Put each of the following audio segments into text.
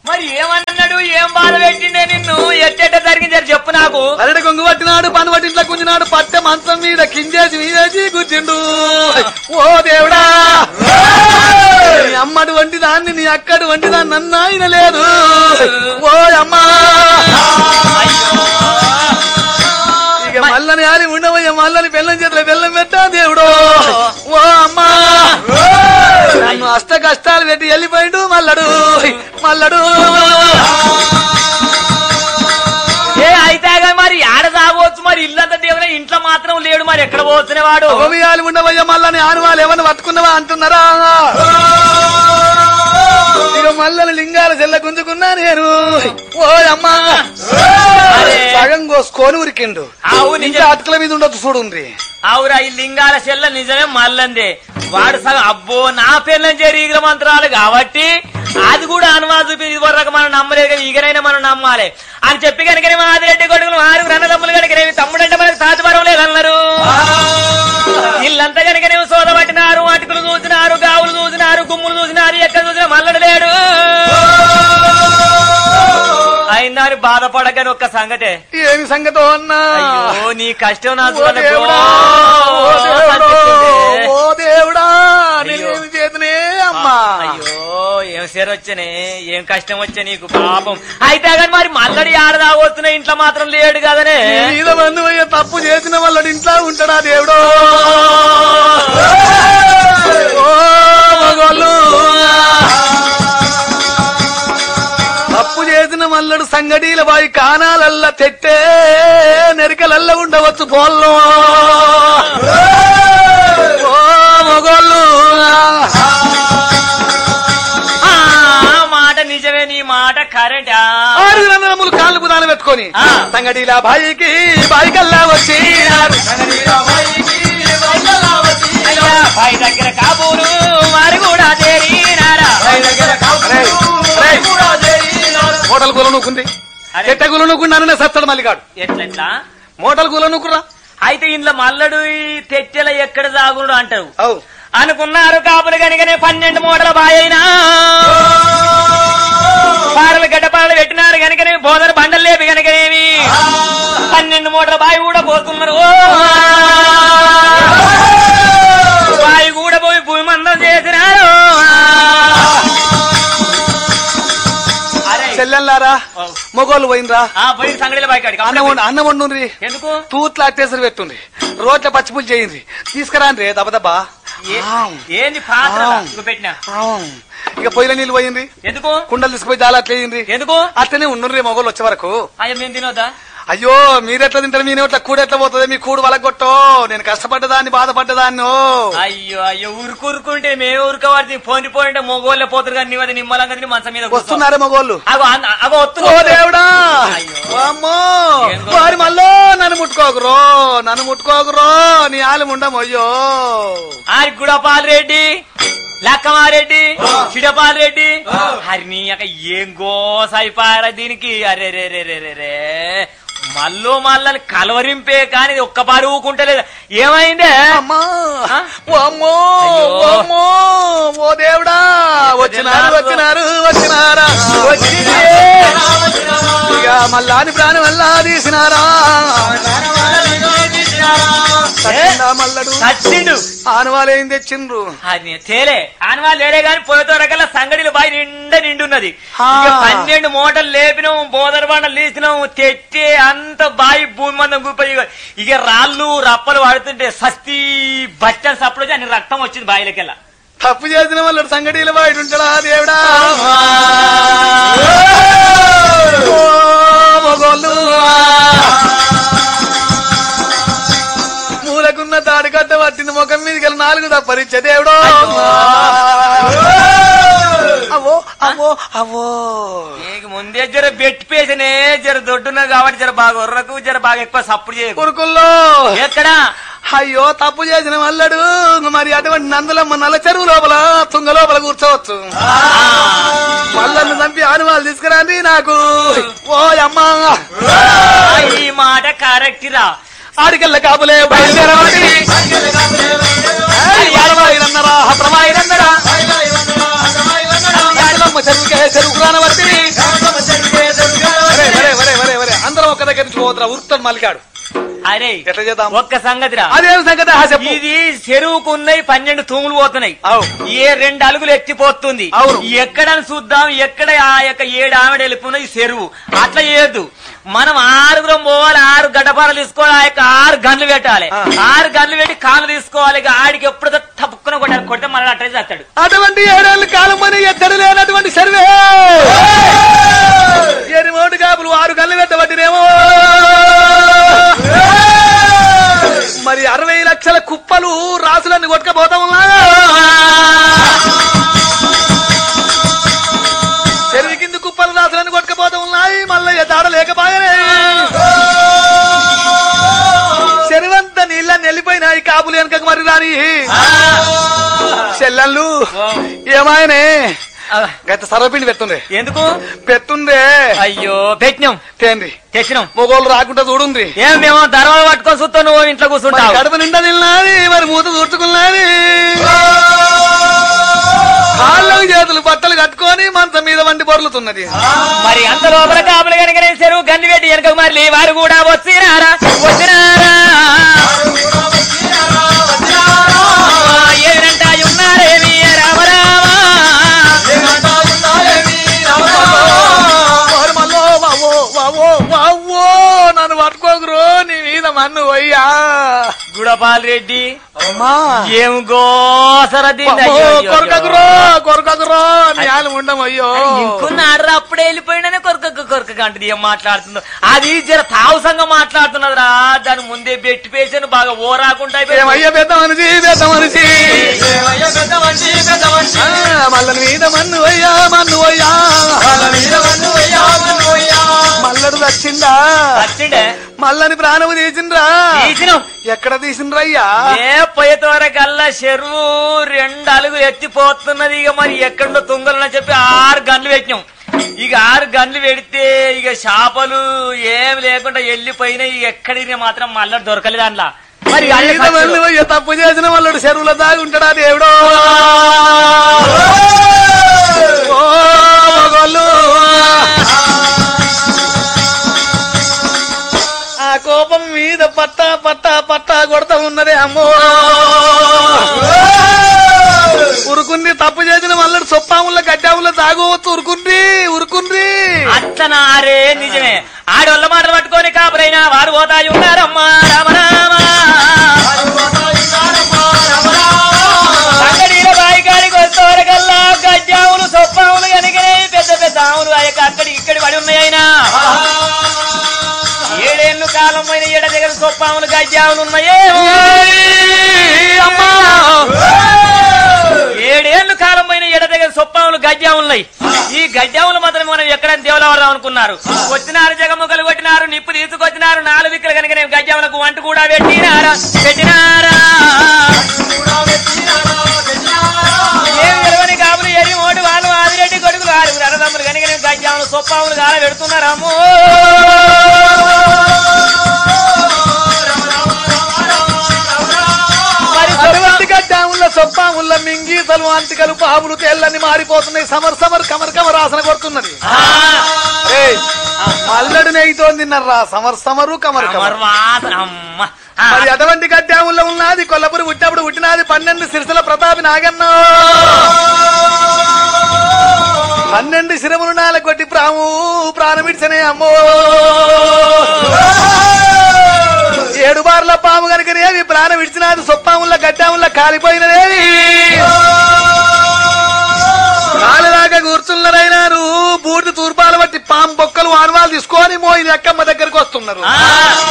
మరి ఏమన్నాడు ఏం బాధ పెట్టిండే నిన్ను ఎట్టెట్ట జరిగింది చెప్పు నాకు అరటి కొంగు పట్టినాడు పని పట్టింట్లో గుంజినాడు పట్టె మంచం మీద కిందేసి మీదేసి కూర్చుండు ఓ దేవుడా నీ అమ్మడు వంటి దాన్ని నీ అక్కడు వంటి దాన్ని నన్ను ఆయన లేదు ఓ అమ్మా ఇక మల్లని ఆరి ఉండవయ్య మల్లని బెల్లం చేతుల బెల్లం పెట్టా దేవుడు ఓ అమ్మా నన్ను అష్ట కష్టాలు పెట్టి వెళ్ళిపోయిండు మల్లడు మల్లడు ఏ అయితే కానీ మరి ఆడ తాగవచ్చు మరి ఇల్లంతా దేవునే ఇంట్లో మాత్రం లేడు మరి ఎక్కడ పోతున్న వాడు ఓవియాలు ఉండవయ్య మల్లని ఆనవాళ్ళు ఎవరిని పట్టుకున్నావా అంటున్నారా ఇక మల్లని లింగాల చెల్ల గుంజుకున్నా నేను ఓ అమ్మా అరే. సగం కోసుకొని ఉరికిండు అవును ఇంకా అటుకల మీద ఉండొచ్చు చూడుండ్రి అవురా ఈ లింగాల చెల్ల నిజమే మల్లందే వాడు సగం అబ్బో నా పిల్లని చేరి మంత్రాలు కాబట్టి అది కూడా అనువాద చూపి ఇదివరకు మనం నమ్మలేదు కానీ ఈగనైనా మనం నమ్మాలి అని చెప్పి కనుక మా ఆదిరెడ్డి కొడుకులు ఆరుగురు అన్నదమ్ములు కనుక తమ్ముడు అంటే మనకు తాతపరం లేదన్నారు ఇల్లంతా కనుక సోద పట్టినారు అటుకులు చూసినారు గావులు చూసినారు గుమ్ములు చూసినారు ఎక్కడ చూసినా మల్లడు లేడు అయిందని బాధపడగాని ఒక్క సంగతే ఏమి సంగతో అన్నా అయ్యో నీ కష్టం నా ఓ చూడకు. దేవుడా ఓ ఓ దేవుడా సంతోషించే. ఓ దేవుడా అయ్యో. నేనేమి చేతనే అమ్మా అయ్యో ఏం సేర వచ్చనే ఏం కష్టం వచ్చే నీకు పాపం అయితే కానీ మరి మల్లడి ఆడదాగొస్తున్నా ఇంట్లో మాత్రం లేడు కదనే నీ మీద మందు అయ్యే తప్పు చేసిన వాళ్ళ ఇంట్లో ఉంటాడా దేవుడు ఓ మగోళ్ళు తప్పు చేసిన మల్లడు సంగడీల బాయి కానాలల్ల తెట్టే నెరికలల్ల ఉండవచ్చు పోల్లో ఓ మగోళ్ళు ఆ మాట నిజమే నీ మాట కరెంట్ ఆరు రంధ్రములు కాళ్ళు బుధాన పెట్టుకొని ఆ. సంగడీల బాయికి బాయికల్లా వచ్చి పై దగ్గర కాబూలు వారు కూడా చేరినారా మోటల్ గుల నూకుంది అరే. చెట్ట గుల నూకుండా సత్తడు మల్లిగాడు ఎట్లెట్లా మోటల్ గుల నూకురా అయితే ఇంట్లో మల్లడు ఈ తెట్టెల ఎక్కడ సాగుడు అంటారు అవు అనుకున్నారు కాపులు కనుకనే పన్నెండు మూటల బాయైనా పారలు గడ్డపారలు పెట్టినారు కనుకనే బోధన బండలు లేపి కనుకనేమి పన్నెండు మూటల బావి కూడా పోతున్నారు ఓ! బావి కూడా పోయి భూమి మందం చేసినారు అరే చెల్లెల్లారా ఓ. మొగోళ్ళు పోయినరా ఆ పోయి సంగడిలో బావి కాడికి అన్నం వండు- అన్నం వండుండ్రి ఎందుకు తూట్ల అట్టేసరి పెట్టుండ్రి రోట్ల పచ్చిపులు చేయండి తీసుకురాండ్రి దబదబ్బా ఏ- ఆవ్. ఏంది పాత్ర ఆవ్. ఇదిగో పెట్టినా ఆవ్. ఇక పొయ్యిల నీళ్ళు పోయింది ఎందుకు కుండలు తీసుకుపోయి జాల అట్లేయండి ఎందుకు అట్లనే ఉండుండ్రి మొగోళ్ళు వచ్చే వరకు అయ్యో మేము తినొద్దా అయ్యో మీరెట్లా తింటారు మీ ఎట్లా కూడ ఎట్లా పోతుంది మీ కూడు వలగొట్టో నేను కష్టపడ్డదాన్ని బాధపడ్డదాన్ని అయ్యో అయ్యో ఊరుకూరుకుంటే మేము ఊరుకోవాలి పోని పోయింటే మొగోళ్ళే పోతారు కానీ నీవది నిమ్మలంగా తిని మంచం మీద కూర్చో. వస్తున్నారే మగోళ్ళు అగో అన్న- అగో ఓ వస్తున్నా దేవుడా అయ్యో. అమ్మో ఏం గోల? వారి మళ్ళో నన్ను ముట్టుకోకురో నన్ను ముట్టుకోకురో నీ ఆలు ఉండమయ్యో ఆరి గుడపాల్ రెడ్డి లక్కమారెడ్డి చిడపాల్ రెడ్డి హరి నీ యొక్క ఏం గోసైపారా దీనికి అరే రే రే రే రే రే మల్లో మల్లని కలవరింపే కానీ ఒక్క పారి ఊకుంటలేదు ఏమైందే అమ్మా ఆ? ఓ అమ్మో అయ్యో. ఓ అమ్మో ఓ దేవుడా వచ్చినారు వచ్చినారు వచ్చినారా వచ్చింది ఇక మల్లాని ప్రాణం వల్ల తీసినారా సత్యంగా మల్లడు సచ్చిండు ఆనవాళ్ళు ఏం తెచ్చిండ్రు అది తేలే ఆనవాళ్ళు లేడే గాని పోయేతోరకల్లా సంగడిలో బాయి నిండా నిండున్నది ఆ. ఇక పన్నెండు మూటలు లేపినాం బోదర బండలు తీసినాం తెచ్చి అంత బాయి భూమి మందం గుప్పి ఇక రాళ్ళు రప్పలు పడుతుంటే సస్తి బచ్చని సప్పుడు వచ్చి అన్ని రక్తం వచ్చింది బాయిలకెళ్ళా తప్పు చేసిన వాళ్ళు సంగడిలో బయట ఉంటాడా దేవుడా ఓ మగోళ్ళు మూలకున్న తాడి కట్ట పట్టింది ముఖం మీదకి వెళ్ళి నాలుగు తప్పరిచ్చే దేవుడో అవో అవో అవో నీకు ముందే జర బెట్టి పేసనే జర దొడ్డున్నది కాబట్టి జర బాగా ఉర్రకు జర బాగా ఎక్కువ సప్పుడు చేయకు కొరుకుల్లో ఎక్కడా అయ్యో తప్పు చేసిన మల్లడు మరి అటువంటి నందులమ్మ నల్ల చెరువు లోపల తుంగ లోపల కూర్చోవచ్చు మల్లన్ను చంపి ఆనువాళ్ళు తీసుకురండి నాకు ఓ అమ్మా ఆ, ఈ మాట కరెక్ట్ రా ఆడికెళ్ళ కాపులే బయలుదేరవాడి ప్రమాయిరన్నరా నందులమ్మ చెరువుకే చెరువు రానవట్టి ఉంచుకోవద్దురా ఉరుకుతాడు మల్లికాడు అరే ఎట్లా చేద్దాం ఒక్క సంగతిరా అదేం సంగతి ఆ చెప్పు ఇది చెరువుకున్నాయి పన్నెండు తూములు పోతున్నాయి అవు. ఏ రెండు అలుగులు ఎత్తిపోతుంది అవును. ఎక్కడని చూద్దాం ఎక్కడ ఆ యొక్క ఏడు ఆవిడ వెళ్ళిపోయినాయి చెరువు అట్లా చేయొద్దు మనం ఆరుగురం పోవాలి ఆరు గడ్డపారలు తీసుకోవాలి ఆ యొక్క ఆరు గన్లు పెట్టాలి ఆ. ఆరు గన్లు పెట్టి కాళ్ళు తీసుకోవాలి ఇక ఆడికి ఎప్పుడు తప్పుకుని కొట్టాలి కొడితే మళ్ళీ అట్లా చేస్తాడు అటువంటి ఏడేళ్ల కాలం పని ఎత్తడు లేనటువంటి సర్వే ఎనిమోటి కాపులు ఆరు కళ్ళు పెట్టబట్టినేమో మరి అరవై లక్షల కుప్పలు రాసులన్నీ కొట్టుకపోతా ఉన్నా చెరువు కింది కుప్పలు రాసులన్నీ కొట్టుకపోతా ఉన్నాయి మళ్ళీ తాడ లేకపోయానే చెరువంతా నీళ్ళని వెళ్ళిపోయినాయి కాపులు వెనకకు మరి రాని చెల్లెళ్ళు ఏమాయనే గత సర్వపిండి పెట్టుండే ఎందుకు పెట్టుండే అయ్యో పెట్టినాం తేండి తెచ్చినాం మొగోళ్ళు రాకుండా చూడుంది ఏం మేము దర్వాలు పట్టుకొని చూస్తావు నువ్వు ఇంట్లో మరి కూర్చుంటావు కడుపు నిండా తిన్నది మరి మూత తుడుచుకున్నది కాళ్ళకు చేతులు బట్టలు కట్టుకొని మంచం మీద వంటి పొర్లుతున్నది మరి అంత లోపల కాపులు కనుక చెరువు గన్ను పెట్టి వెనక మరి వారు కూడా వచ్చినారా వచ్చినారా ఏమినంటా ఉన్నారేమి రామరామా వారు మళ్ళో వావో వావో వావో నన్ను పట్టుకోకురో నీ మీద మన్ను అయ్యా గుడపాల్ రెడ్డి అమ్మా ఏం గోసర దీన్ని అయ్యో, అయ్యో, కొరకకురో కొరకకురో నీ ఆలు ఉండమయ్యో అయ్యో. ఇంకున్నాడు అప్పుడే వెళ్ళిపోయినానే కొరక కొరక అంటది ఏం మాట్లాడుతుందో అది జర తావసంగా మాట్లాడుతున్నది రా దాని ముందే బెట్టి పేసాను బాగా ఓరాకుండా అయిపోయింది. ఏమయ్యా పెద్ద మనిషి పెద్ద మనిషి ఆ, మల్లడి మీద మన్ను అయ్యా మన్ను అయ్యా మల్లడు వచ్చిందా వచ్చిండే మల్లని ప్రాణము తీసిండ్రా తీసినాం ఎక్కడ తీసిండ్రయ్యా ఏ పోయేతోరకల్లా చెరువు రెండు అలుగులు ఎత్తిపోతున్నది ఇక మరి ఎక్కడో తుంగలని చెప్పి ఆరు గన్లు పెట్టినాం ఇక ఆరు గన్లు పెడితే ఇక చేపలు ఏం లేకుండా వెళ్ళిపోయినాయి ఇక ఎక్కడికి మాత్రం మళ్ళీ దొరకలేదు అందులో మరి అల్లే మీద మన్ను సత్తులు. అయ్యా తప్పు చేసిన మల్లడు చెరువులో దాగి ఉంటాడా దేవుడో ఓ మగోళ్ళు. ఆ కోపం మీద పట్టా పట్టా పట్టా కొడతా ఉన్నదే అమ్మో ఉరుకుంది తప్పు చేసిన మల్లడు సొప్పాముల గడ్డాముల దాగవచ్చు ఉరుకుంది ఉరుకుంది అత్తనారే నిజమే ఆడోళ్ళ మాటలు పట్టుకొని కాపురైనా వారు పోతాయి ఉన్నారమ్మా రామరామ అంగడిలో బాయికాడికి వస్తేవరకల్లా గజ్జాములు సొప్పాములు కనుకనే పెద్ద పెద్ద ఆవులు ఆ యొక్క అక్కడి ఇక్కడి పడి ఉన్నాయైనా ఏడేళ్ళు కాలం పైన ఏడ దగ్గర సొప్పాములు గజ్జాములు ఉన్నాయే అమ్మా ఏడేళ్లు కాలం పైన ఎడ దగ్గర సొప్పాములు గజ్జాములు ఉన్నాయి ఈ గజ్జాములు మాత్రం మనం ఎక్కడ దేవులవరం అనుకున్నారు వచ్చినారు జగముఖలు కొట్టినారు నిప్పు తీసుకొచ్చినారు నాలుగు విక్కలు కనుక నేను గజ్జాములకు వంట కూడా పెట్టినారా పెట్టినారా ఏం విలువని కాపులు ఎరి మోటి వాళ్ళు ఆదిరెడ్డి కొడుకులు ఆరుగురు అన్నదమ్ములు కనుక నేను గజ్జాములు సొప్పాములు కాల పెడుతున్నారమ్మో మరి అటువంటి గడ్డాముల సొప్పాముల మింగీతలు అంతికలు పాములు తేళ్ళని మారిపోతున్నాయి సమర్ సమర్ కమర్ కమర్ ఆసన కొడుతున్నది ఆ, ఏయ్, అల్లడి నెయ్యితో తిన్నారా సమర్ సమరు కమర్ కమర్ అమర్వాద అమ్మ ఆ, మరి అటువంటి గడ్డాముల్లో ఉన్నది కొల్లపురి పుట్టినప్పుడు పుట్టినది పన్నెండు సిరిసల ప్రతాపి నాగన్న పన్నెండు శిరములు నాల కొట్టి ప్రాము ప్రాణమిడిచనే అమ్మో ఏడు బార్ల పాము కనుకనేవి ప్రాణం విడిచినది సొప్పాముల గడ్డాముల కాలిపోయినదేవి కాలిదాకా కూర్చున్నారైనారు బూటి తూర్పాలు బట్టి పాము బొక్కలు ఆనవాలు తీసుకొని మోయి అక్కమ్మ దగ్గరికి వస్తున్నారు ఆ.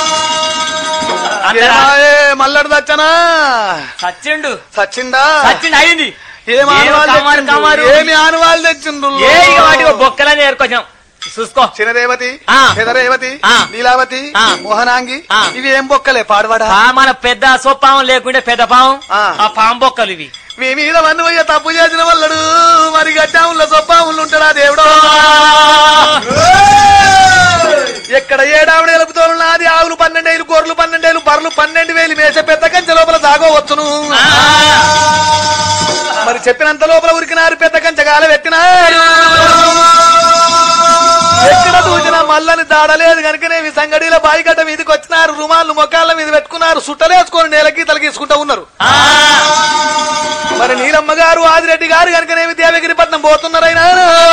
అందరా ఏమాయే, మల్లడు దచ్చనా సచ్చిండు సచ్చిందా సచ్చిండు అయింది ఏం ఏం ఆనవాళ్ళు కమరు తెచ్చిండ్రు? కమరు. ఏమి ఆనవాళ్ళు తెచ్చిండ్రు ఏ ఇక వాటి బొక్కలని ఏరుకొచ్చాం చూసుకో చినరేవతి ఆ. పెదరేవతి ఆ. నీలావతి ఆ. మోహనాంగి ఆ. ఇవి ఏం బొక్కలే పాడవాడా ఆ, మన పెద్ద సొప్పావం లేకుంటే పెద్ద పావం ఆ. ఆ పాము బొక్కలు ఇవి మీ మీద మన్ను పోయే తప్పు చేసిన వల్లడు మరి గడ్డాముల సొప్పాములు ఉంటాడా దేవుడో ఎక్కడ ఏడావిడ ఎలుపుతో ఉన్నది ఆవులు పన్నెండేలు గొర్రెలు పన్నెండేలు బర్రెలు పన్నెండు వేలు మేసే పెద్ద కంచె లోపల దాగోవచ్చును ఆ. మరి చెప్పినంత లోపల ఉరికినారు పెద్ద కంచె గాల పెట్టినారు ఎక్కడ దూచిన మల్లని దాడలేదు కనుకనే మీ సంగడిలో బాయిగడ్డ మీదకి వచ్చినారు రుమాలు మొకాళ్ళ మీద పెట్టుకున్నారు సుట్టలేసుకొని నేలకి తలగీసుకుంటూ ఉన్నారు ఆ, మరి నీలమ్మ గారు ఆదిరెడ్డి గారు కనుకనేమి దేవగిరి పట్నం పోతున్నారైనా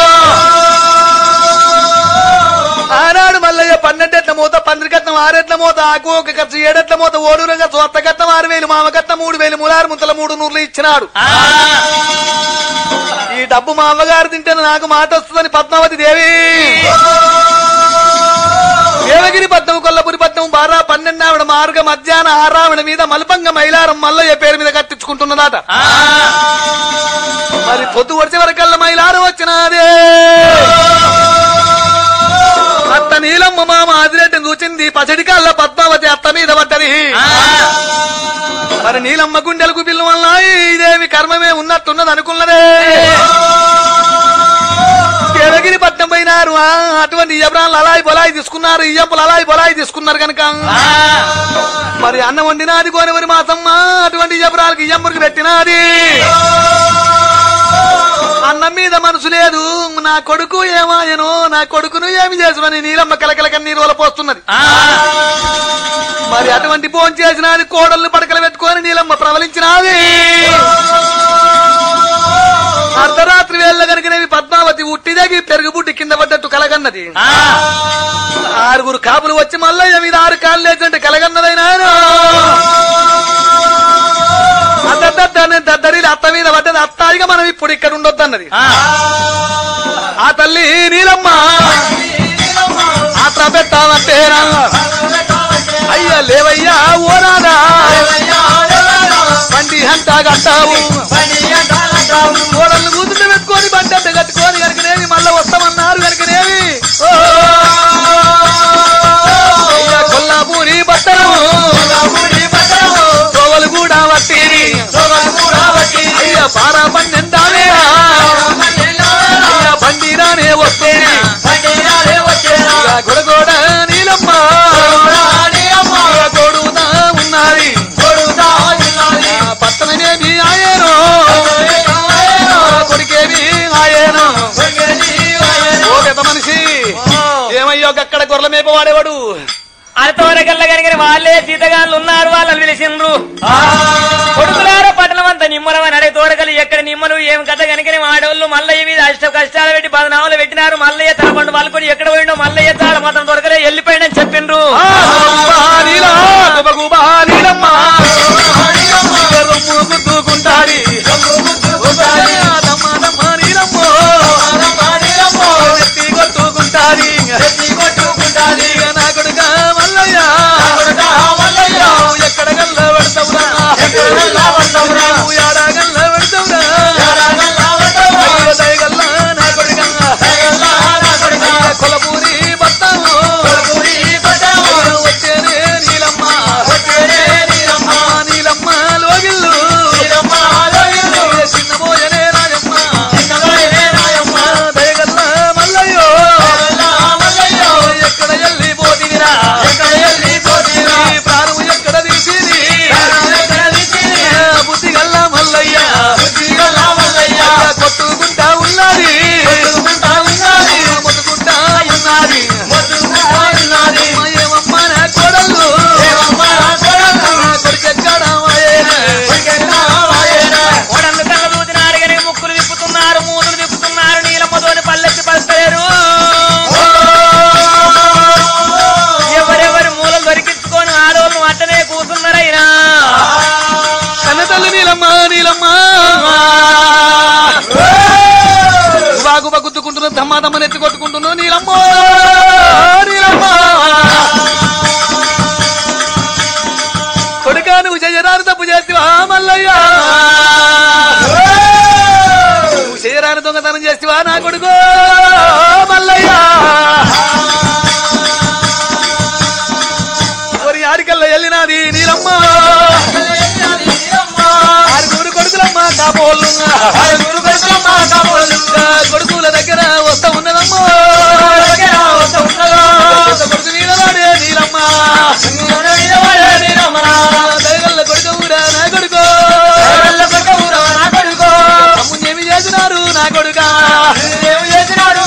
ఆనాడు మల్లయ్య పన్నెండెట్ల మూత పందిరికట్నం ఆరెట్ల మూత ఆకు ఒక ఖర్చు ఏడెట్ల మూత ఓడూరంగా చోత్త కట్నం ఆరు వేలు మామ కట్నం మూడు వేలు ములారు ముంతల మూడు నూర్లు ఇచ్చినాడు ఆ, ఈ డబ్బు మా అమ్మగారు తింటే నాకు మాట వస్తుందని పద్మావతి దేవి దేవగిరి పట్నం కొల్లపురి పట్నం బారా పన్నెండావిడ మార్గ మధ్యాహ్న ఆరావిడ మీద మల్పంగ మైలారం మల్లయ్య పేరు మీద కట్టించుకుంటున్నదట ఆ, మరి పొద్దు వచ్చే వరకల్లా మైలారం వచ్చినాదే అత్త నీలమ్మ మామ ఆదిరెడ్డిని చూచింది పచ్చడి కళ్ళ పద్మావతి అత్త మీద పడ్డది ఆ, మరి నీలమ్మ గుండెలకు పిల్లు వల్ల ఇదేమి కర్మమే ఉన్నట్టున్నది అనుకున్నదే కేరగిరి పట్నం పోయినారు ఆ, అటువంటి ఇయ్యబ్రాన్లు అలాయి బొలాయి తీసుకున్నారు ఇయ్యంపులు అలాయి బొలాయి తీసుకున్నారు కనుక ఆ, మరి అన్నం వండినాది కోనవరి మాసమ్మ అటువంటి ఇయ్యబ్రాలకి ఇయ్యంపురికి పెట్టినాది అన్నం మీద మనసు లేదు నా కొడుకు ఏమాయను నా కొడుకును ఏమి చేసుమని నీలమ్మ కలకల కన్నీరు వల్ల పోస్తున్నది ఆ, మరి అటువంటి ఫోన్ చేసినది కోడళ్ళు పడకలు పెట్టుకొని నీలమ్మ ప్రవలించినది అర్ధరాత్రి వేళ కనుకనేవి పద్మావతి ఉట్టిదగి పెరుగుబుడ్డి కింద పడ్డట్టు కలగన్నది ఆ, ఆరుగురు కాపులు వచ్చి మల్లయ్య మీద ఆరు కాళ్ళు లేచంటే కలగన్నదైనా దద్దరి అత్త మీద పడ్డది అత్తాయిగా మనం ఇప్పుడు ఇక్కడ ఉండొద్దన్నది ఆ, ఆ తల్లి నీలమ్మ ఆత్ర పెట్టావంటే అయ్యా లేవయ్యా ఓనాదా బండి హంట కట్టావు ఓడలు కూతురు పెట్టుకొని బండి అంట కట్టుకొని కనుకనేవి మళ్ళా వస్తామన్నారు కనుకనేవి ఓ! అయ్యా కొల్లాపూరి బట్టలు తోవలు కూడా వట్టిరి అయ్యా పారా పన్నెండానే అయ్యా బండి రానే వస్తుంది ఇక గొడగొడ నీలమ్మ ఇక గొడుగుతా ఉన్నది ఆ పట్టణమేమి ఆయను కొడుకేమి ఆయను ఓ పెద్ద మనిషి ఏమయ్యో అక్కడ గొర్రెల మేప వాడేవాడు అరతోరగల్ల కనుక వాళ్ళే సీతగాళ్ళు ఉన్నారు వాళ్ళని పిలిచిండ్రు కొడుకులారా పట్టణం అంతా నిమ్మలం అని అడిగి తోడగలు ఎక్కడ నిమ్మలు ఏం కథ కనుకనే ఆడవాళ్ళు మల్లయ్య మీద అష్ట కష్టాలు పెట్టి పదనామలు పెట్టినారు మల్లయ్య తన పండు వాళ్ళకొని ఎక్కడ పోయిండో మల్లయ్య తాడ మాత్రం దొరకలే వెళ్ళిపోయిండని చెప్పిండ్రు ఆ, నీలా, గుబగుబ నీలమ్మ. రొమ్ము గుద్దుకుంటాడి. ఆ, దమ్మ దమ్మ నీలమ్మ. ఎత్తి కొట్టుకుంటాడి. ఇక నా కొడుకా మల్లయ్య. నువ్వు ఎక్కడ గల్ల పెడతావురా? నువ్వు ఏడ గల్ల పెడతావురా? అయ్యో దయగల్ల నా కొడుకా. అయ్యా కొలపూరి బస్తావు. వచ్చేనే నీలమ్మ. అమ్మ నీలమ్మ లోగిల్లు. చిన్నబోయనే రాయమ్మ. దయగల్ల మల్లయ్యో. ఎక్కడ ఎల్లి పోతివిరా? ఈ ప్రాణం ఎక్కడ తీసిరి? బుద్ధి గల్ల మల్లయ్య. కొట్టుకుంటా ఉన్నది మొత్తుకుంటా ఉన్నది అమ్మ ఏమమ్మ నా కోడళ్ళు కొడుకెక్కడ ఓడన్ను కళ్ళ దూచినారు కానీ ముక్కులు తిప్పుతున్నారు మూతులు తిప్పుతున్నారు నీలమ్మతోని పల్లెత్తి పలుస్తలేరు ఎవరెవరి మూలం దొరికించుకొని ఆడవాళ్ళు అట్టనే కూర్చున్నారైనా కన్న తల్లి నీలమ్మ నీలమ్మ బాగు బగుద్దుకుంటున్న దమ్మా దమ్మని ఎత్తి కొట్టుకుంటున్నావు నీలమ్మ నీలమ్మ కొడుకా నువ్వు చేయరాని తప్పు చేస్తావా మల్లయ్య నువ్వు చేయరాని దొంగతనం చేస్తావా నా కొడుకు మల్లయ్య మరి ఆడికల్లా వెళ్ళినాది నీలమ్మ ఆరుగురు కొడుకులమ్మ కాబోళ్ళు కొడుకుల దగ్గర వస్తా ఉన్నదమ్మా పెద్ద కొడుకు నీలవాడే నీలమ్మ దయగల్ల కొడుకు ఊరా నా కొడుకు తమ్ముని ఏమి చేసినారు నా కొడుక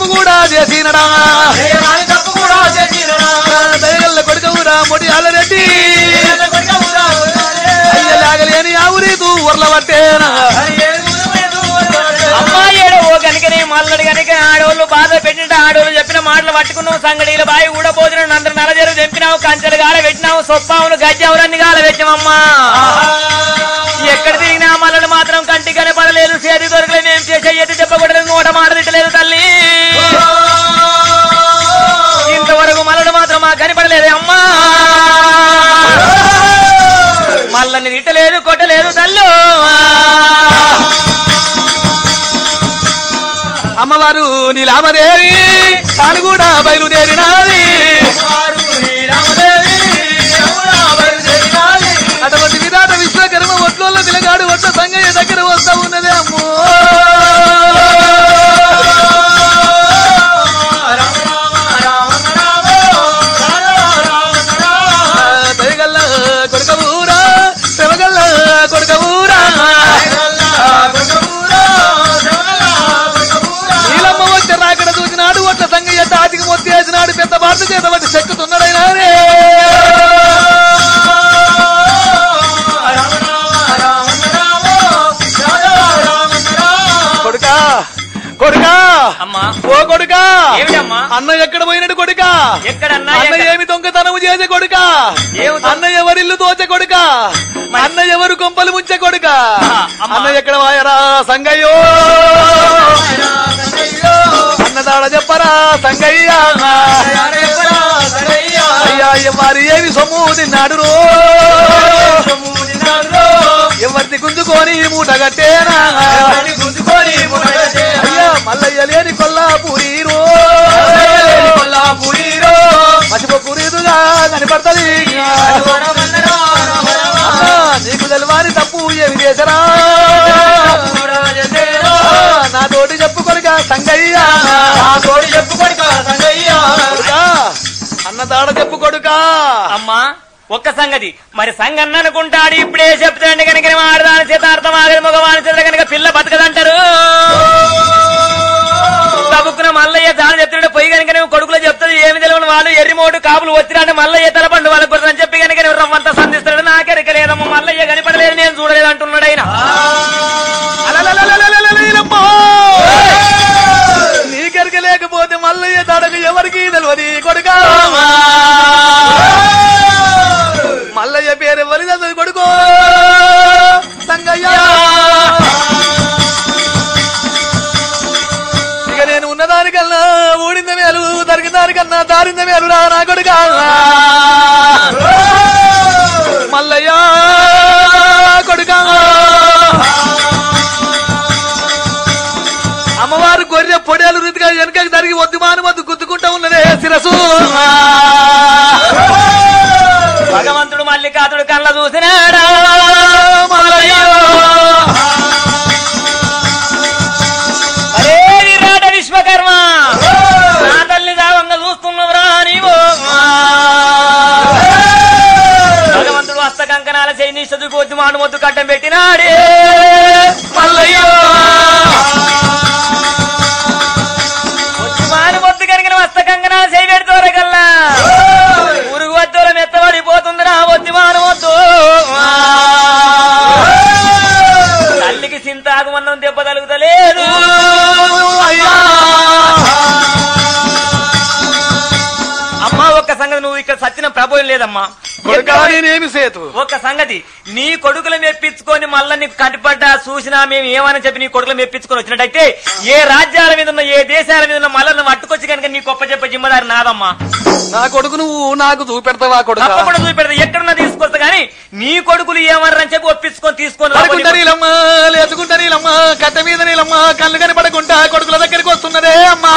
తప్పు కూడా చేసినడా దయగల్ల కొడుకవురా మొడి అల్లరెడ్డి అయ్య లాగలేని ఆవురీతు ఊర్ల పట్టేనా అమ్మాయి ఓ కనుకనే మల్లడు కనుక ఆడవాళ్ళు బాధ పెట్టినట్టు ఆడవాళ్ళు చెప్పిన మాటలు పట్టుకున్నావు సంగడీలు బాయి ఊడబోతున్నావు అందరు నలజరు తెంపినావు కంచెలు గాల పెట్టినావు సొప్పావులు గజ్జావులన్నీ గాల పెట్టామమ్మా ఎక్కడ తిరిగినా మల్లడు మాత్రం కంటి కనపడలేదు చేతి దొరకలేదు మేము చేసే ఎత్తి చెప్పకూడదు నోట మాట తిట్టలేదు తల్లి ఇంతవరకు మల్లడు మాత్రం మాకు కనపడలేదు అమ్మా మల్లని తిట్టలేదు కొట్టలేదు తల్లు అమ్మవారు నీలామదేవి తాను కూడా బయలుదేరినాది అటువంటి విధాత విశ్వకర్మ ఒట్లోళ్ళ తిలగాడు ఒట్ల సంగయ్య దగ్గర వస్తా ఉన్నదే అమ్మో దయగల్ల కొడుక ఊరా శివగల్ల కొడుక ఊరా నీలమ్మ వచ్చి రాకడ చూసినాడు ఒట్ల సంగయ్య తాటికి మొత్తి వేసినాడు పెద్ద బాటు చేత బట్టి చెక్కుతున్నాడైనా రే కొడుకా కొడుకా అమ్మా ఓ కొడుకా ఏమిటమ్మా అన్న ఎక్కడ పోయినాడు కొడుకా ఎక్కడన్నా అన్న ఎక్కడ- ఏమి దొంగతనము చేసే కొడుక ఏమి దొంగ- అన్న ఎవరిల్లు దోచే కొడుక అన్న ఎవరు కొంపలు ముంచే కొడుక ఆ, అమ్మా. అన్న ఎక్కడ వాయరా సంగయ్యో అన్నదాడ చెప్పరా సంగయ్య అయ్యా మరి ఏమి సొమ్ము తిన్నాడు రో ఎవరిని గుంజుకొని మూట కట్టేనా అయ్యా మల్లయ్య లేని కొల్లాపూరి రో మసిపోకురీదుగా కనపడతది అన్నా, నీకు తెలవాని తప్పు ఏమి చేసరా నా తోటి చెప్పుకొనిగా సంగయ్య కొడుకా, అన్న తాడ చెప్పు కొడుకా అమ్మా ఒక్క సంగతి మరి సంగన్న అనుకుంటాడు ఇప్పుడే చెప్తాండి కనుక ఆడదాని చేత అర్థం ఆగని మగవాని చేత కనుక పిల్ల బతకదంటారు తబుక్కున మల్లయ్య దాని చెప్తున్నాడు పొయ్యి కనుక కొడుకులో చెప్తాడు ఏమి తెలియని వాళ్ళు ఎర్రిమోటు కాపులు వచ్చిరాంటే మల్లయ్య తలపండు వాళ్ళ కుదరని చెప్పి కనుక రమ్మంతా సంధిస్తాడు నాకెరక లేదమ్మా మల్లయ్య కనపడలేదు నేను చూడలేదు అంటున్నాడు ఆయన అలలలలలలలలలమ్మో! నీకెరక లేకపోతే మల్లయ్య తడకు ఎవరికి తెలియదు కొడుకా మల్లయ్య పేరు ఎవరి చదువు కొడుకో సంగయ్య ఇక నేను ఉన్నదానికన్నా ఊడింద మేలు తరిగిన దానికన్నా దారింద మేలు రా నా కొడుకా మల్లయ్య కొడుకా అమ్మవారు గొర్రె పొడేలు రీతిగా వెనకకి తరిగి వద్దు మాను వద్దు గుద్దుకుంటా ఉన్నదే శిరసు భగవంతుడు మల్లికాతుడు కళ్ళ చూసినాడా మల్లయ్య అరే విరాట విశ్వకర్మ నా తల్లి దావంగా చూస్తున్నవరా నీవు భగవంతుడు హస్త కంకణాల చేయి చదువుకోవద్దు మాను మొద్దు కట్టం పెట్టినాడే మల్లయ్య వద్దు మాను మొద్దు కనుక హస్త కంకణాల చేయి పెడుతోరగల్లా ఊరుగు వద్దోల మెత్తబడిపోతుందిరా వద్దు మాను వద్దు తల్లికి చింతాకు మందం దెబ్బ తలుగుతలేదు అయ్యా అమ్మా ఒక్క సంగతి నువ్వు ఇక్కడ సత్యన ప్రభోయం లేదమ్మా కొడుకా నేనేమి సేతు ఒక్క సంగతి నీ కొడుకులు మెప్పించుకొని మళ్ళా నీకు కనిపడ్డా చూసినా మేము ఏమని చెప్పి నీ కొడుకులు మెప్పించుకొని వచ్చినట్టయితే ఏ రాజ్యాల మీద ఉన్న ఏ దేశాల మీద ఉన్న మళ్ళా నువ్వు అట్టుకొచ్చి కనుక నీ గొప్ప చెప్పే జిమ్మదారి నాదమ్మా నా కొడుకు నువ్వు నాకు చూపెడతావా కొడుకా తప్పకుండా చూపెడతా ఎక్కడున్నా తీసుకొస్తా గానీ నీ కొడుకులు ఏమన్నారని చెప్పి ఒప్పించుకొని తీసుకొని పడుకుంటా రాబోయే- నీలమ్మ లేచుకుంటా నీలమ్మ కట్ట మీద నీలమ్మ కళ్ళు కనపడకుండా కొడుకుల దగ్గరికి వస్తున్నదే అమ్మా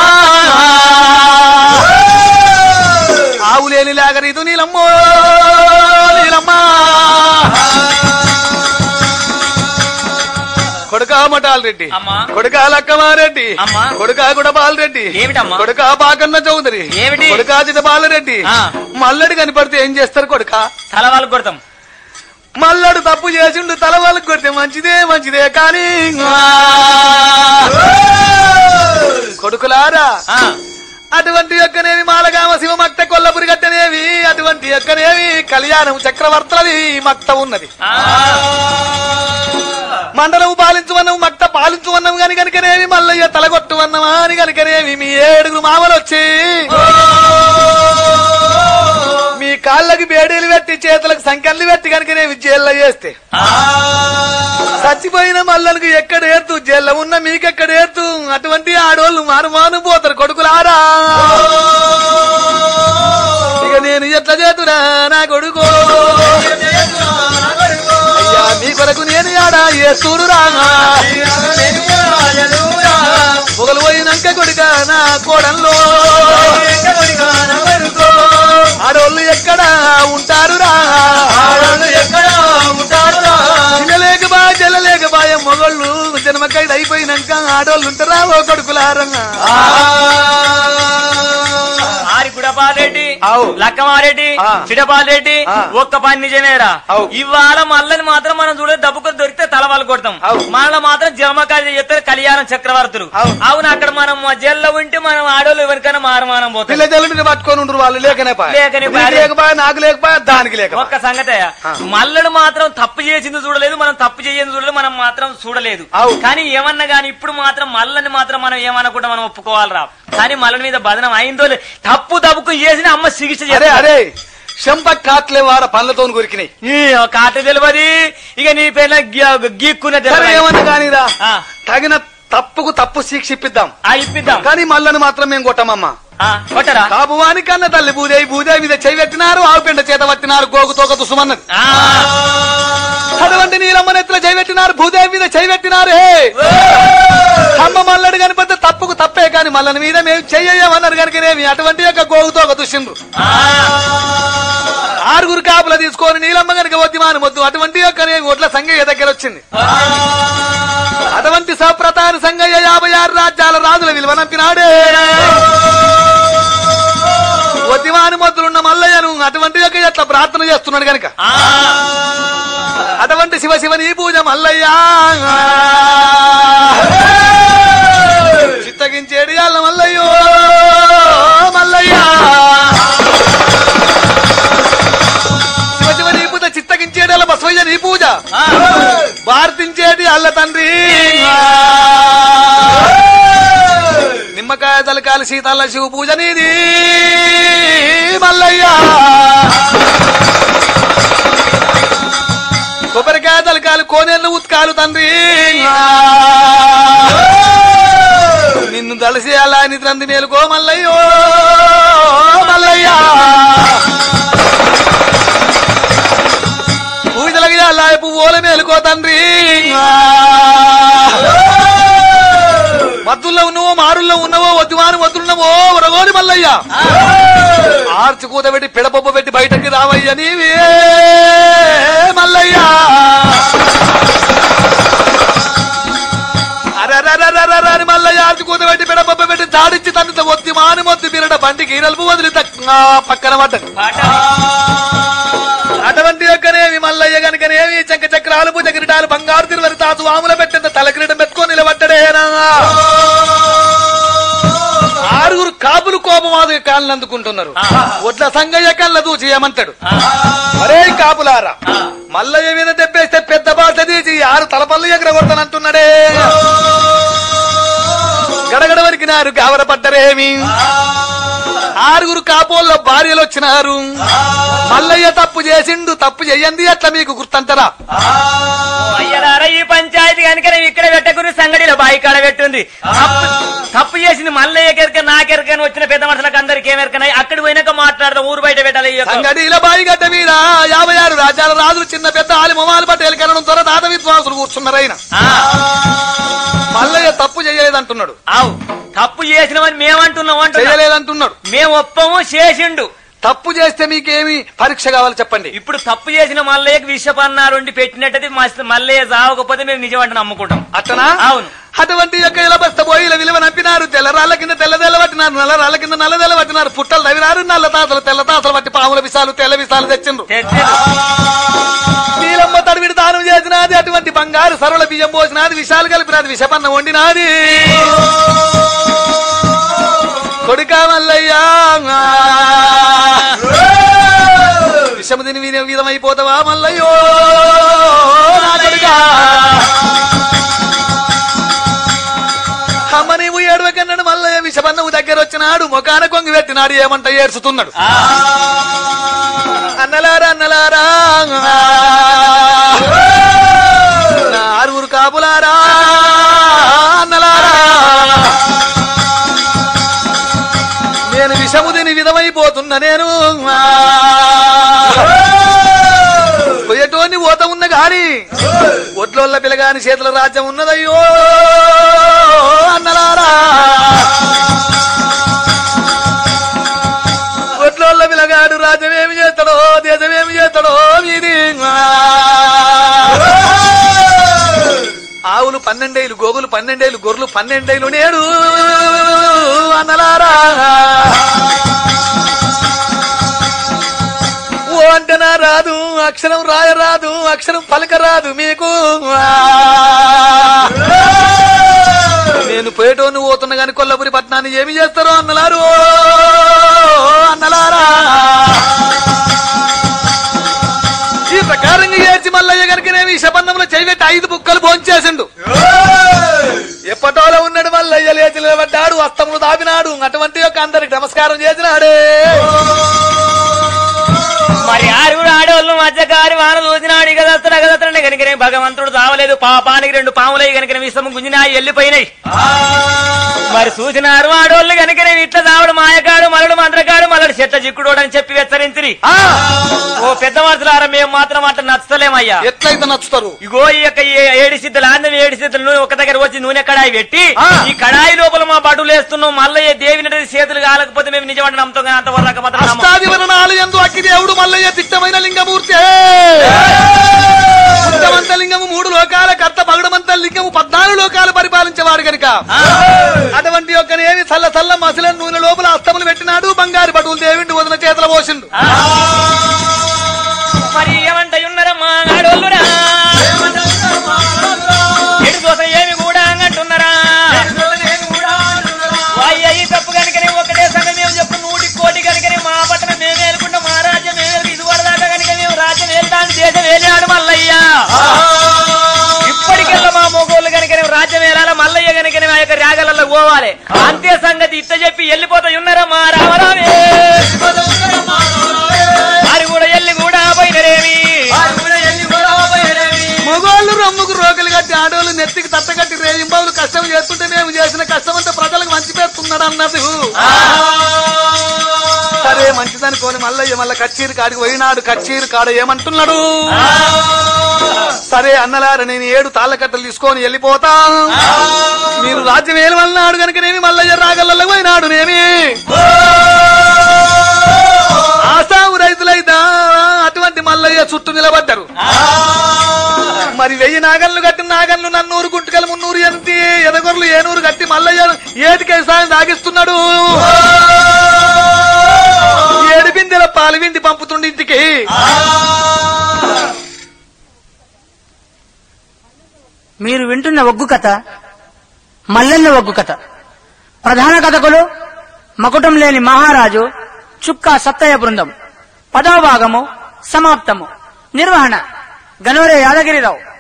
ఆవు లేని లేగరీదు నీలమ్మ నీలమ్మ కొడుకా మటాల్ రెడ్డి అమ్మా. కొడుకా లక్కమారెడ్డి అమ్మా. కొడుకా గుడబాల్ రెడ్డి ఏమిటమ్మా? కొడుకా బాకన్న చౌదరి ఏమిటి? కొడుకా జితబాల రెడ్డి ఆ. మల్లడి కనపడితే ఏం చేస్తారు కొడుకా తల వాళ్ళకు కొడతాం మల్లడు తప్పు చేసిండు తల వాళ్ళకి కొడితే మంచిదే మంచిదే కానీ కొడుకులా కొడుకులారా ఆ, అటువంటి యొక్కనేవి మాలగామ శివ మక్త కొల్లపురి గట్టనేవి అటువంటి యొక్కనేవి కళ్యాణం చక్రవర్తులది మక్త ఉన్నది ఆ. మండలం పాలించువన్నవు మక్త పాలించువన్నవు గని కనుకనేవి మల్లయ్య తలగొట్టువన్నమా అని కనుకనేవి మీ ఏడుగురు మామలు వచ్చి మీ కాళ్ళకి బేడీలు పెట్టి చేతులకు సంఖ్యలు పెట్టి కనుకనేవి జైల్లో చేస్తే చచ్చిపోయిన మల్లలకు ఎక్కడ ఏర్తు జైల్లో ఉన్న మీకెక్కడ ఏర్తు అటువంటి ఆడోళ్ళు మారుమాను పోతారు కొడుకులారా ఇక నేను ఎట్లా చేతురా నా కొడుకో అయ్యా మీ కొరకు నేను ఆడా ఏ సూరురా పొగలు పోయినాక కొడుక నా కోడల్లో ఆడోళ్ళు ఎక్కడ ఉంటారు రా చిన్నలేక బా చెల్లలేక బాయ మొగళ్ళు జన్మకైదు అయిపోయినాక ఆడోళ్ళు ఉంటారా ఓ కొడుకులారంగా ఆరి గుడపాలరెడ్డి ఆవు. లక్కమారెడ్డి ఆ. చిడపాలరెడ్డి ఆ. ఒక్క పని నిజమేరా ఆవు. ఇవాళ మల్లని మాత్రం మనం చూడే దెబ్బకు దొరికితే తలవాళ్ళు కొడతాం ఆవు. మనలో మాత్రం జన్మకాలు చేస్తారు కళ్యాణం చక్రవర్తులు ఆవు. అవును అక్కడ మనం జైల్లో ఉంటే మనం ఆడోళ్ళు ఎవరికైనా మారమానం పోతాం పిల్ల జల్లుని పట్టుకొని ఉండరు వాళ్ళు లేకనే పాయ. లేకనే పాయ. నీకు లేకపాయ నాకు లేకపోయా దానికి లేక ఒక్క సంగతే మల్లడు మాత్రం తప్పు చేసింది చూడలేదు మనం తప్పు చేసింది చూడలేదు మనం మాత్రం చూడలేదు ఆవు. కానీ ఏమన్నా గాని ఇప్పుడు మాత్రం మల్లని మాత్రం మనం ఏమనకుండా మనం ఒప్పుకోవాలిరా కానీ మల్లని మీద బదనం అయిందో లేదు తప్పు తప్పుకు చేసిన అమ్మ చికిత్స అరే చేస్తారు అరే చెంప కాట్లే వార పళ్ళతో కొరికినాయి ఈ కాట తెలియదు ఇక నీ పేర్ల గీక్కునే సరే తెలియదు ఏమన్నా కానీరా ఆ. తగిన తప్పుకు తప్పు శిక్ష ఇప్పిద్దాం ఆ, ఇప్పిద్దాం కానీ మళ్ళని మాత్రం మేము కొట్టమమ్మా ఆ, కొట్టరా కాపువాని కన్న తల్లి భూదేవి భూదేవి మీద చేయి పెట్టినారు ఆవు పిండ చేత పట్టినారు గోగు తోక తుసుమన్నది ఆ, అటువంటి నీలమ్మ నెత్తుల చేయి పెట్టినారు భూదేవి మీద చేయి పెట్టినారు అమ్మ మల్లడు కనిపిస్తే తప్పుకు తప్పే కానీ మల్లని మీద మేము చెయ్యమన్నారు కనుకనేమి అటువంటి యొక్క గోగు తోక దుష్యండ్రు ఆ, ఆరుగురు కాపుల తీసుకొని నీలమ్మ కనుక వద్ది మాని వద్దు అటువంటి యొక్క ఒట్ల సంగయ్య దగ్గర వచ్చింది అటువంటి సప్రతాని సంగయ్య యాభై ఆరు రాజ్యాల రాజుల విలువనంపినాడే వద్దిమాని మొద్దులున్న మల్లయ్యను అటువంటి యొక్క ఎట్లా ప్రార్థన చేస్తున్నాడు గనక ఆ, అటువంటి శివ శివ నీ పూజ మల్లయ్య చిత్తగించేడి అల్ల మల్లయ్యో మల్లయ్య శివ శివ నీ పూజ చిత్తగించేడి అల్ల బసవయ్య నీ పూజ ఆ. భారతించేటి అల్ల తండ్రి నిమ్మకాయ తలకాలి సీతల్ల శివ పూజ నీది మల్లయ్య కొబ్బరికాయ తలకాలు కోనేళ్ళు ఉత్కాలు తండ్రి నిన్ను తలసి అలా నిద్రంది మేలుకో మల్లయ్యో మల్లయ్య పూజలకి అలా పువ్వుల మేలుకో తండ్రి మద్దుల్లో ఉన్నవో మారుల్లో ఉన్నవో వద్దువాని వద్దులున్నవో ఉరగోని మల్లయ్య ఆర్చి కూత పెట్టి పిడపొప్ప పెట్టి బయటకి రావయ్య నీవే మల్లయ్య అరరరరరర అని మల్లయ్య ఆర్చి కూత పెట్టి పిడపొప్ప పెట్టి దాడిచ్చి తన్నుత ఒత్తి మాని మొత్తి బిరడ బండికి నలుపు వదిలి తక్- ఆ, పక్కన పడ్డది పాట. అటువంటి యొక్కనేవి మల్లయ్య గనుకనేవి చక్క చక్రాలు భుజ కిరీటాలు బంగారు తిరువరి తాసు ఆముల పెట్టింత తల కిరీటం పెట్టుకొని నిలబడ్డడేనా ఆరుగురు కాపులు కోపమాదిగా కాళ్ళు అందుకుంటున్నారు ఒడ్ల సంగయ్య కళ్ళ దూచి ఏమంటాడు మరే కాపులారా మల్లయ్య మీద దెబ్బేస్తే పెద్ద బాట తీసి ఆరు తలపల్లు ఎగరగొడతానంటున్నాడే గడగడ వరికినారు గావరపడ్డరేమి ఆరుగురు కాపోల్లో భార్యలు వచ్చినారు మల్లయ్య తప్పు చేసిండు తప్పు చెయ్యండి అట్లా మీకు గుర్తంటారా అయ్యలారా ఈ పంచాయతీ కనుక ఇక్కడ పెట్టకుని సంగడిలో బాయి కాడ పెట్టుంది తప్పు తప్పు చేసింది మళ్ళీ ఎకెరక నాకెరకని వచ్చిన పెద్ద మనుషులకు అందరికి ఏమెరకనాయి అక్కడ పోయినాక మాట్లాడదాం ఊరు బయట పెట్టాలి ఈ యొక్క- సంగడిల బాయిగడ్డ మీద యాభై ఆరు రాజ్యాల రాజులు చిన్న పెద్ద ఆలి మొమాలు పట్టేలు కనడం త్వర తాత విద్వాంసులు కూర్చున్నారైన ఆ, మల్లయ్య తప్పు చేయలేదంటున్నాడు అవు తప్పు చేసినవని మేమంటున్నాం అంటున్నాం చేయలేదంటున్నాడు మేము ఒప్పము చేసిండు తప్పు చేస్తే మీకేమి పరీక్ష కావాలి చెప్పండి ఇప్పుడు తప్పు చేసిన మల్లయ్యకి విషపన్నారు పెట్టినట్టయితే మస్తు మల్లయ్య చావకపోతే మేము నిజం అంటే నమ్ముకుంటాం అట్టనా అవును అటువంటి యొక్క ఇలా బస్త పోయి ఇలా విలువ నంపినారు తెల్ల రాళ్ళ కింద తెల్ల తెల్ల పట్టినారు నల్ల రాళ్ళ కింద నల్ల తెల్ల పట్టినారు పుట్టలు తవ్వినారు నల్ల తాతలు తెల్ల తాతలు పట్టి పాముల విషాలు తెల్ల విషాలు తెచ్చిండ్రు తెచ్చిండు. నీలమ్మ తడివిడి దానం చేసినది అటువంటి బంగారు సరళ బియ్యం పోసినది విషాలు కలిపినది విషపన్న వండినాది విషము తిని వినే విధమైపోతావా మల్లయ్యో నా కొడుకా. అమ్మ నీవు ఏడవకన్నాడు మల్లయ్య విషపన్నవు దగ్గర వచ్చినాడు ముఖాన కొంగి పెట్టినాడు ఏమంట ఏడ్చుతున్నాడు అన్నలారా అన్నలారా నా ఆరుగురు కాపులారా అన్నలారా నేను విషము తిని విధమైపోతున్నా నేను పోయేటోని పోత ఉన్న గాని ఒడ్లోళ్ళ పిల్లగాని చేతుల రాజ్యం ఉన్నదయ్యో అన్నలారా ఒడ్లోళ్ళ పిల్లగాడు రాజ్యం ఏమి చేస్తాడో దేశం ఏమి చేస్తాడో మీది ఆవులు పన్నెండేలు గోగులు పన్నెండేలు గొర్రెలు పన్నెండేలు నేడు అన్నలారా ఓ అంటనా రాదు అక్షరం రాయరాదు అక్షరం పలకరాదు మీకు నేను పేటోను పోతున్నా గాని కొల్లపురి పట్టణాన్ని ఏమి చేస్తారో అన్నలారు అన్నలారా ఈ ప్రకారంగా ఏడ్చి మల్లయ్య గనుక నేను ఈ శబంధంలో చేయబెట్టి ఐదు బుక్కలు భోంచేసిండు ఎప్పటోలో ఉన్నాడు మల్లయ్య లేచి నిలబడ్డాడు అస్తములు దాపినాడు అటువంటి యొక్క అందరికి నమస్కారం చేసినాడే మరి ఆరుగురు ఆడవాళ్ళు మధ్యకారి వాన చూసినాడు ఇక దత్తడు అగదత్తడు కనుకనే భగవంతుడు చావలేదు పాపానికి రెండు పాములై కనుక విషము గుంజినా వెళ్ళిపోయినాయి మరి చూసినారు ఆడవాళ్ళు కనుకనే ఇట్లా చావడు మాయకాడు మలడు మంత్రకాడు మలడు చెట్ల చిక్కుడు అని చెప్పి హెచ్చరించిరి ఆ, ఓ పెద్ద మనుషులారా మేము మాత్రం అట్లా నచ్చలేమయ్యా ఎట్లయితే నచ్చుతారు ఇగో ఈ యొక్క ఏ- ఏడు సిద్ధులు ఆంధ్ర ఏడు సిద్ధులు నూనె ఒక దగ్గర వచ్చి నూనె కడాయి పెట్టి ఆ. ఈ కడాయి లోపల మా బడులు వేస్తున్నాం మళ్ళీ దేవి నది చేతులు కాలకపోతే మేము నిజమంటే నమ్ముతాం కానీ అంతవరకు మాత్రం నమ్మం. అష్టాదివరణాలు ఎందు అగ్గి దేవుడు మల్లయ్య తిట్టమైన లింగమూర్తి ఉత్తమంత లింగము మూడు లోకాల కర్త పగడమంత లింగము పద్నాలుగు లోకాలు పరిపాలించేవాడు గనుక ఆ. అటువంటి యొక్కనేవి చల్ల చల్ల మసల నూనె లోపల అస్తములు పెట్టినాడు బంగారు బటువులు దేవిండి వదిన చేతుల పోసిండు ఆ. మరి ఏమంట ఉన్నారమ్మా ఆడోళ్ళురా ఎడు దోశ ఏమి కూడా అంటున్నారా వాయ్య ఈ తప్పు కనుకనే ఒకటే సంగతి మేము చెప్పు నూటి కోటి కనుకనే మా పట్టణం మేము వేలుకుంటాం మా రాజ్యం మేము వేలుకు ఇది వరదాకా కనుక మేము రాజ్యం వెళ్తాను దేశం వేలాడు మల్లయ్య ఇప్పటికెల్లా మా మొగోళ్ళు కనుక రాజ్యం వేలాల మల్లయ్య కనుక ఆ యొక్క రాగలలో పోవాలి అంతే సంగతి ఇట్ట చెప్పి వెళ్ళిపోతాయి ఉన్నారా మా రామరామే వారు కూడా ఎల్లి కూడా పోయినరేమి మొగోళ్ళు రమ్ముకు రోగులు కట్టి ఆడోళ్ళు నెత్తికి తట్టగట్టి రేయింబావులు కష్టం చేస్తుంటే మేము చేసిన కష్టం అంతా ప్రజలకు మంచి పెడుతున్నాడు అన్నది సరే మంచిదని కోని మల్లయ్య మళ్ళా కచ్చీరు కాడికి పోయినాడు కచ్చీరు కాడ ఏమంటున్నాడు సరే అన్నలార నేను ఏడు తాళ్ళ కట్టలు తీసుకొని వెళ్ళిపోతా మీరు రాజ్యం ఏమన్నాడు కనుక నేమి మల్లయ్య రాగలలో పోయినాడు నేమి ఆసావు రైతులైదా అటువంటి మల్లయ్య చుట్టూ నిలబడ్డారు మరి వెయ్యి నాగన్లు కట్టి నాగన్లు నన్నూరు గుంటకలు మున్నూరు ఎంతి ఎదగొర్లు ఏనూరు కట్టి మల్లయ్య ఏటికి సాయం సాగిస్తున్నాడు ఏడు బిందెల పాలు విండి పంపుతుండి ఇంటికి మీరు వింటున్న ఒగ్గు కథ మల్లెన్న ఒగ్గు కథ ప్రధాన కథకులు మకుటం లేని మహారాజు చుక్కా సత్తయ్య బృందం పదవ భాగము సమాప్తము నిర్వహణ గనోరే యాదగిరిరావు